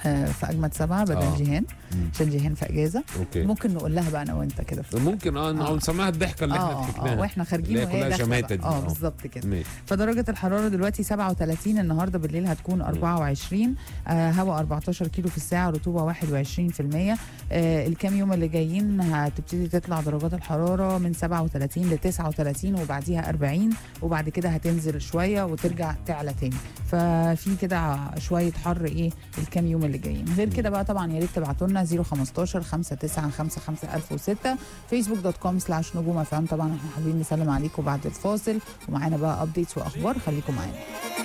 آه، في اجمد سبعه بدل آه. جيهان مم. عشان جيهان في اجازه اوكي ممكن نقول لها بقى انا وانت كده في ممكن اه آه. نقعد نسمعها الضحكه اللي احنا اه اه ضحكناها واحنا خارجين اللي هي وهي كلها داخلة شماتة بقى. دي. اه آه. بالظبط كده ماشي فدرجة الحرارة دلوقتي 37 النهاردة بالليل هتكون 24 آه هواء 14 كيلو في الساعة رطوبة 21% آه الكام يوم اللي جايين هتبتدي تطلع درجات الحرارة من 37 ل 39 وبعديها 40 وبعد كده هتنزل شوية وترجع تعلى تاني ففي كده شوية حر ايه الكام يوم اللي جايين غير كده بقى طبعا يا ريت تبعتوا لنا 015 5955 1006 فيسبوك دوت كوم سلاش نجوم اف ام طبعا احنا حابين نسلم عليكم بعد الفاصل ومعانا بقى ابديتس واخبار خليكم معانا